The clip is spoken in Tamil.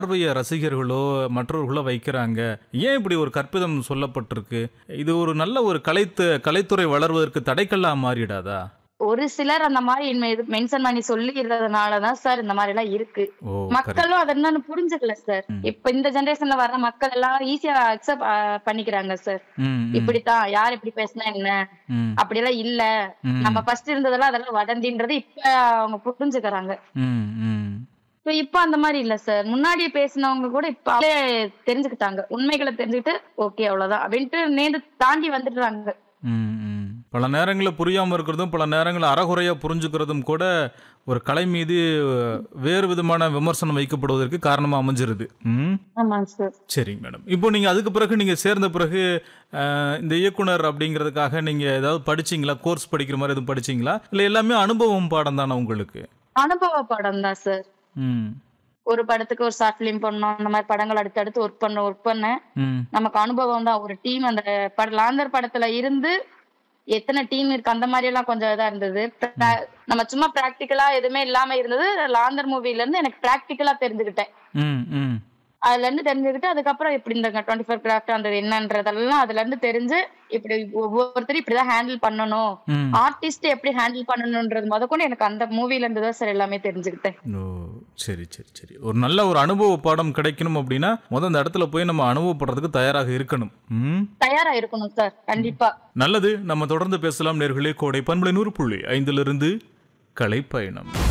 பார்வைய ரசிகர்களோ மற்றவர்களோ வைக்கிறாங்க ஏன் இப்படி ஒரு கற்பிதம் சொல்லப்பட்டிருக்கு இது ஒரு நல்ல ஒரு கலைத்து கலைத்துறை வளர்வதற்கு தடைக்கல்லா மாறிடாதா ஒரு சிலர் அந்த மாதிரி மென்ஷன் பண்ணி சொல்லிடுறதுனாலதான் சார் இந்த மாதிரி எல்லாம் இருக்கு ஓ correct. மக்களும் அதை என்னன்னு புரிஞ்சுக்கல சார் ம். இப்ப இந்த ஜெனரேஷன்ல வர்ற மக்கள் எல்லாம் ஈஸியா அக்செப்ட் பண்ணிக்கிறாங்க சார் ம், ம், இப்படித்தான் யார் இப்படி பேசினா என்ன ம், அப்படியெல்லாம் இல்ல ம், நம்ம ஃபர்ஸ்ட் இருந்ததெல்லாம் அதெல்லாம் வதந்தின்றது இப்ப அவங்க புரிஞ்சுக்கிறாங்க ம், ம். இப்ப இப்ப அந்த மாதிரி இல்ல சார் முன்னாடி பேசினவங்க கூட இப்ப அவங்களே தெரிஞ்சுக்கிட்டாங்க உண்மைகளை தெரிஞ்சுக்கிட்டு ஓகே அவ்வளவுதான் அப்படின்ட்டு நேர்ந்து தாண்டி வந்துடுறாங்க ம், ம். பல நேரங்களில் புரியாமல் இருக்கிறதும் பல நேரங்களில் அறகுறையாக புரிஞ்சுக்கிறதும் கூட ஒரு கலை மீது வேறு விதமான விமர்சனம் வைக்கப்படுவதற்கு காரணமாக அமைஞ்சிருது ம் ஆமாங்க சார் சரிங்க மேடம் இப்போ நீங்கள் அதுக்கு பிறகு நீங்கள் சேர்ந்த பிறகு அஹ், இந்த இயக்குனர் அப்படிங்கிறதுக்காக நீங்கள் ஏதாவது படிச்சீங்களா கோர்ஸ் படிக்கிற மாதிரி எதுவும் படிச்சீங்களா இல்லை எல்லாமே அனுபவம் பாடம் தானே உங்களுக்கு அனுபவ படம் தான் சார் ம் ஒரு படத்துக்கு ஒரு ஷார்ட் பிலிம் பண்ணோம் அந்த மாதிரி படங்கள் அடுத்தடுத்து ஒர்க் பண்ண ஒர்க் பண்ணேன் ம் நமக்கு அனுபவம் தான் ஒரு டீம் அந்த பட லாந்தர் படத்துல இருந்து எத்தனை டீம் இருக்கு அந்த மாதிரி எல்லாம் கொஞ்சம் இதா இருந்தது pra- நம்ம சும்மா பிராக்டிக்கலா எதுவுமே இல்லாம இருந்தது லாந்தர் மூவில இருந்து எனக்கு பிராக்டிக்கலா தெரிஞ்சுக்கிட்டேன் ம் ம் அதுல இருந்து தெரிஞ்சுக்கிட்டு அதுக்கப்புறம் இப்படி இந்த டுவெண்ட்டி ஃபோர் கிராஃப்ட் அந்த என்னன்றதெல்லாம் அதுல இருந்து தெரிஞ்சு இப்படி ஒவ்வொருத்தரும் இப்படிதான் ஹேண்டில் பண்ணணும் ம் ஆர்டிஸ்ட் எப்படி ஹேண்டில் பண்ணணும்ன்றது முத கொண்டு எனக்கு அந்த மூவில இருந்து தான் சார் எல்லாமே தெரிஞ்சுக்கிட்டேன் ஓ சரி சரி சரி ஒரு நல்ல ஒரு அனுபவ பாடம் கிடைக்கணும் அப்படின்னா முதல் அந்த இடத்துல போய் நம்ம அனுபவப்படுறதுக்கு தயாராக இருக்கணும் ம் தயாரா இருக்கணும் சார் கண்டிப்பா நல்லது நம்ம தொடர்ந்து பேசலாம் நேர்களே கோடை பண்பலை நூறு புள்ளி ஐந்திலிருந்து கலைப்பயணம்